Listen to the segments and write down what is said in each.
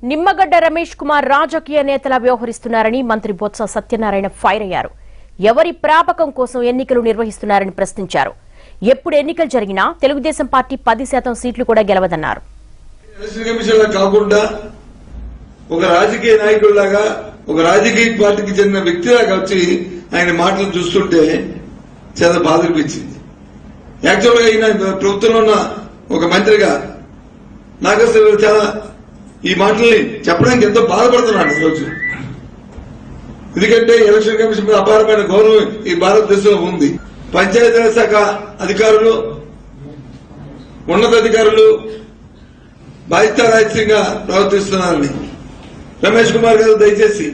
నిమ్మగడ్డ రమేష్ కుమార్ రాజకీయ నేతలా వ్యవహరిస్తున్నారని మంత్రి బొత్స సత్యనారాయణ ఫైర్ అయ్యారు ఎవరి ప్రాపకం కోసం ఎన్నికలు నిర్వహిస్తున్నారని ప్రశ్నించారు ఎప్పుడు ఎన్నికలు జరిగినా తెలుగుదేశం పార్టీ పది శాతం సీట్లు కూడా గెలవదన్నారు ఎలక్షన్ కమిషన్ లా కాకుండా ఒక రాజకీయ నాయకుడిలాగా ఒక రాజకీయ పార్టీకి చెందిన వ్యక్తిలాగా వచ్చి ఆయన మాటలు చూస్తుంటే చాలా బాధ అనిపించింది యాక్చువల్ గా ఈయన ప్రభుత్వంలో ఉన్న ఒక మంత్రిగా నాకు అసలు చాలా ఈ మాటల్ని చెప్పడానికి ఎంతో బాధపడుతున్నాడు ఈరోజు ఎందుకంటే ఎలక్షన్ కమిషన్ మీద అపారమైన గౌరవం ఈ భారతదేశంలో ఉంది పంచాయతీరాజ్ శాఖ అధికారులు ఉన్నతాధికారులు బాధ్యతారాహిత్యంగా ప్రవర్తిస్తున్నారని రమేష్ కుమార్ గారు దయచేసి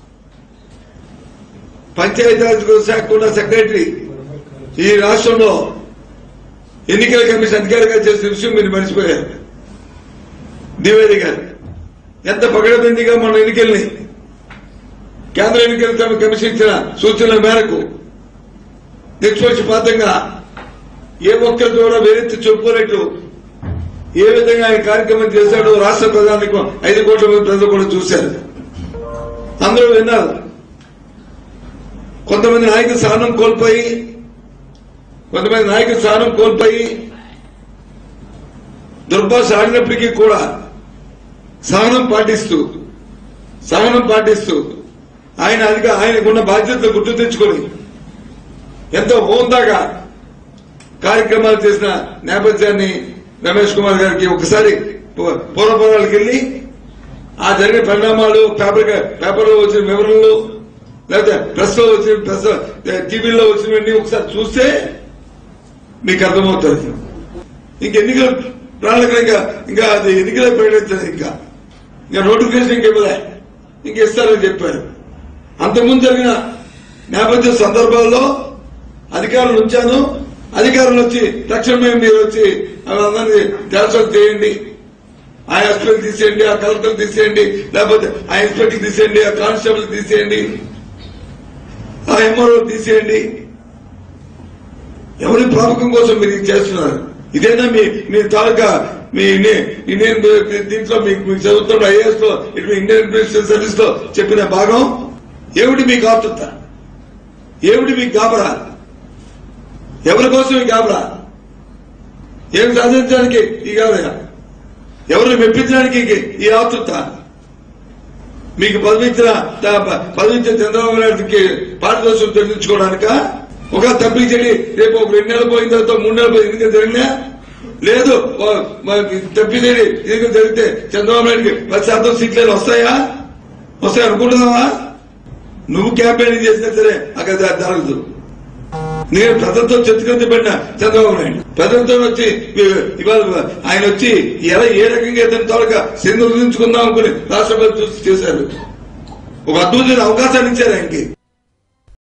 పంచాయతీరాజ్ శాఖ ఉన్న సెక్రటరీ ఈ రాష్ట్రంలో ఎన్నికల కమిషన్ అధికారిగా చేసిన విషయం మీరు మర్చిపోయారు ద్వివేది గారు ఎంత పగడబందీగా మన ఎన్నికల్ని కేంద్ర ఎన్నికల కమిషన్ ఇచ్చిన సూచనల మేరకు నిష్పక్షపాతంగా ఏ ఒక్కరి ద్వారా వేరెత్తి చెప్పుకోనట్టు ఏ విధంగా ఆయన కార్యక్రమం చేశాడో రాష్ట్ర ప్రధానికి ఐదు కోట్ల మంది ప్రజలు కూడా చూశారు అందరూ విన్నారు కొంతమంది నాయకులు స్థానం కోల్పోయి కొంతమంది నాయకులు స్థానం కోల్పోయి దుర్భాష ఆడినప్పటికీ కూడా సహనం పాటిస్తూ సహనం పాటిస్తూ ఆయన అధిక ఆయనకున్న బాధ్యతలు గుర్తు తెచ్చుకొని ఎంతో హోందాగా కార్యక్రమాలు చేసిన నేపథ్యాన్ని రమేష్ కుమార్ గారికి ఒకసారి పూ- పూర్వపురాలకు వెళ్లి ఆ జరిగిన పరిణామాలు పేపర్ పేపర్లో వచ్చిన వివరణలు లేకపోతే ప్రెస్ లో వచ్చిన ప్రెస్ టీవీలో వచ్చినవన్నీ ఒకసారి చూస్తే మీకు అర్థమవుతుంది ఇంక ఎన్నికల ప్రణాళిక ఇంకా ఇంకా అది ఎన్నికలే ప్రకటించారు ఇంకా ఇంకా నోటిఫికేషన్ ఇంక ఇవ్వలే ఇంక ఇస్తారని చెప్పారు అంతకుముందు జరిగిన నేపథ్య సందర్భాల్లో అధికారులు ఉంచాను అధికారులు వచ్చి తక్షణమే మీరు వచ్చి అందరినీ ట్రాన్స్ఫర్ చేయండి ఆ ఎస్పీకి తీసేయండి ఆ కలెక్టర్ తీసేయండి లేకపోతే ఆ ఇన్స్పెక్టర్ తీసేయండి ఆ కానిస్టేబుల్ తీసేయండి ఆ ఎంఆర్ఓ తీసేయండి ఎవరి ప్రాపకం కోసం మీరు ఇది చేస్తున్నారు ఇదేనా మీ మీ తాలూకా మీ నే- ఇండియన్ దీంట్లో మీకు మీకు చదువుతున్న ఐఏఎస్ లో ఇటు ఇండియన్ అడ్మినిస్ట్రేషన్ సర్వీస్ లో చెప్పిన భాగం ఏమిటి మీకు ఆప్తుత ఏమిటి మీకు గాబరా ఎవరి కోసం ఈ గాబరా ఏం సాధించడానికి ఈ గాబరా ఎవరిని మెప్పించడానికి ఈ- ఈ ఆతృత మీకు పదవించిన పదవించిన చంద్రబాబు నాయుడుకి పారితోషికం చెల్లించుకోవడానిక ఒక తప్పించండి రేపు ఒక రెండు నెలలు పోయిన తర్వాత మూడు నెలలు పోయి ఎన్నికలు జరిగినా లేదు తప్పించండి ఎన్నికలు జరిగితే చంద్రబాబు నాయుడుకి పది శాతం సీట్లు వస్తాయా వస్తాయి అనుకుంటున్నావా నువ్వు క్యాంపెయినింగ్ చేసినా సరే అక్కడ జ- జరగదు నేను ప్రజలతో చెట్టుకంది పడిన చంద్రబాబు నాయుడు ప్రజలతో వచ్చి ఇ- ఇవాళ ఆయన వచ్చి ఎలా ఏ రకంగా ఇతని తోడక సింధు అనుకుని రాష్ట్రపతి చూసి చేశారు ఒక అద్భుతమైన అవకాశాన్ని ఇచ్చారు ఆయనకి